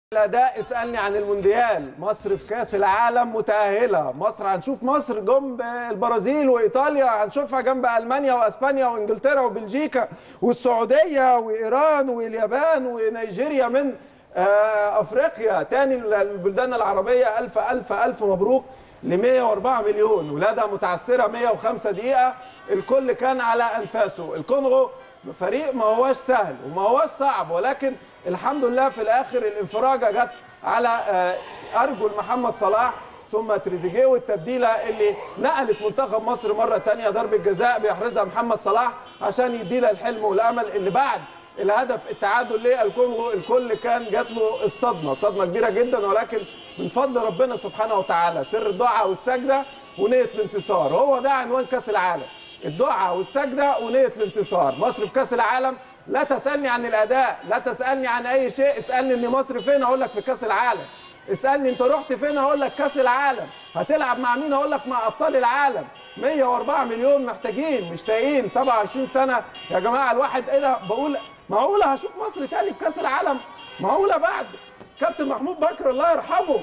الاداء اسالني عن المونديال مصر في كاس العالم متاهله مصر هنشوف مصر جنب البرازيل وايطاليا هنشوفها جنب المانيا واسبانيا وانجلترا وبلجيكا والسعوديه وايران واليابان ونيجيريا من آه، افريقيا تاني البلدان العربيه الف الف الف مبروك ل 104 مليون ولادها متعثره 105 دقيقه الكل كان على انفاسه الكونغو فريق ما هواش سهل وما هواش صعب ولكن الحمد لله في الاخر الانفراجه جت على آه، ارجل محمد صلاح ثم تريزيجيه والتبديله اللي نقلت منتخب مصر مره ثانيه ضربه جزاء بيحرزها محمد صلاح عشان يدينا الحلم والامل اللي بعد الهدف التعادل للكونغو الكل كان جات له الصدمه صدمه كبيره جدا ولكن من فضل ربنا سبحانه وتعالى سر الدعاء والسجده ونيه الانتصار هو ده عنوان كاس العالم الدعاء والسجده ونيه الانتصار مصر في كاس العالم لا تسالني عن الاداء لا تسالني عن اي شيء اسالني ان مصر فين اقول لك في كاس العالم اسالني انت رحت فين هقول لك كاس العالم هتلعب مع مين هقول لك مع ابطال العالم 104 مليون محتاجين مشتاقين 27 سنه يا جماعه الواحد ايه ده بقول معقوله هشوف مصر تاني في كاس العالم معقوله بعد كابتن محمود بكر الله يرحمه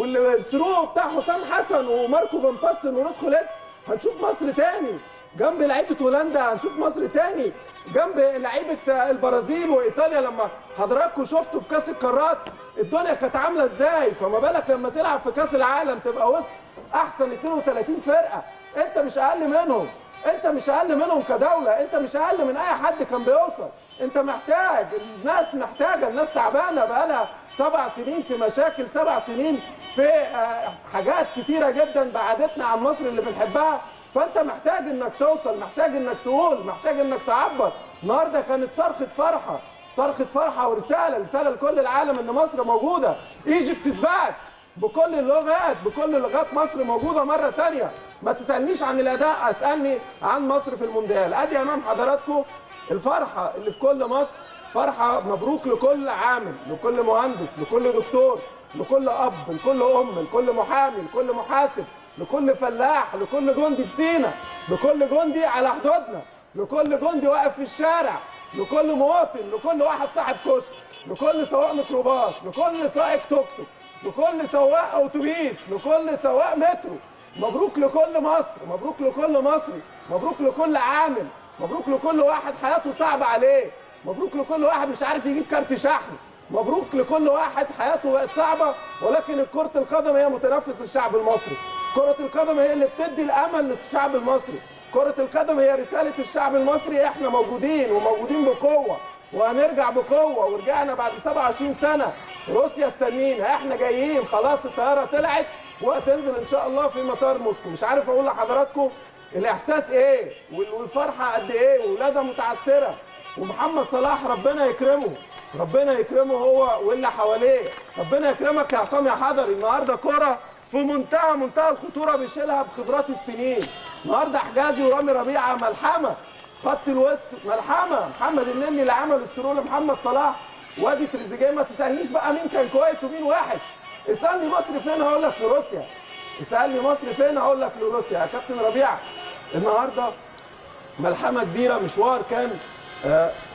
والثرو بتاع حسام حسن وماركو فان باستن ورود خليل هنشوف مصر تاني جنب لعيبه هولندا هنشوف مصر تاني جنب لعيبه البرازيل وايطاليا لما حضراتكم شفتوا في كاس القارات الدنيا كانت عامله ازاي فما بالك لما تلعب في كاس العالم تبقى وسط احسن 32 فرقه انت مش اقل منهم انت مش اقل منهم كدوله انت مش اقل من اي حد كان بيوصل انت محتاج الناس محتاجه الناس تعبانه بقالها سبع سنين في مشاكل سبع سنين في آه، حاجات كتيره جدا بعدتنا عن مصر اللي بنحبها فانت محتاج انك توصل محتاج انك تقول محتاج انك تعبر النهارده كانت صرخه فرحه صرخه فرحه ورساله رساله لكل العالم ان مصر موجوده ايجيبت باك بكل اللغات بكل لغات مصر موجوده مره تانية ما تسالنيش عن الاداء اسالني عن مصر في المونديال ادي امام حضراتكم الفرحه اللي في كل مصر فرحه مبروك لكل عامل لكل مهندس لكل دكتور لكل اب لكل ام لكل محامي لكل محاسب لكل فلاح لكل جندي في سينا لكل جندي على حدودنا لكل جندي واقف في الشارع لكل مواطن لكل واحد صاحب كشك لكل سواق ميكروباص لكل سائق توك توك لكل سواق اتوبيس لكل سواق مترو مبروك لكل مصر مبروك لكل مصري مبروك لكل عامل مبروك لكل واحد حياته صعبة عليه مبروك لكل واحد مش عارف يجيب كارت شحن مبروك لكل واحد حياته بقت صعبة ولكن كرة القدم هي متنفس الشعب المصري كرة القدم هي اللي بتدي الأمل للشعب المصري كرة القدم هي رسالة الشعب المصري احنا موجودين وموجودين بقوة وهنرجع بقوة ورجعنا بعد 27 سنة روسيا استنينا احنا جايين خلاص الطيارة طلعت وهتنزل ان شاء الله في مطار موسكو مش عارف اقول لحضراتكم الاحساس ايه وال- والفرحة قد ايه وولادها متعثرة ومحمد صلاح ربنا يكرمه ربنا يكرمه هو واللي حواليه ربنا يكرمك يا عصام يا حضري النهارده كرة في منتهى منتهى الخطورة بيشيلها بخبرات السنين النهارده حجازي ورامي ربيعة ملحمة خط الوسط ملحمة محمد النني اللي عمل السرور لمحمد صلاح وادي تريزيجيه ما تسالنيش بقى مين كان كويس ومين وحش اسالني مصر فين هقول لك في روسيا اسالني مصر فين هقول لك لروسيا يا كابتن ربيعه النهارده ملحمه كبيره مشوار كان آه،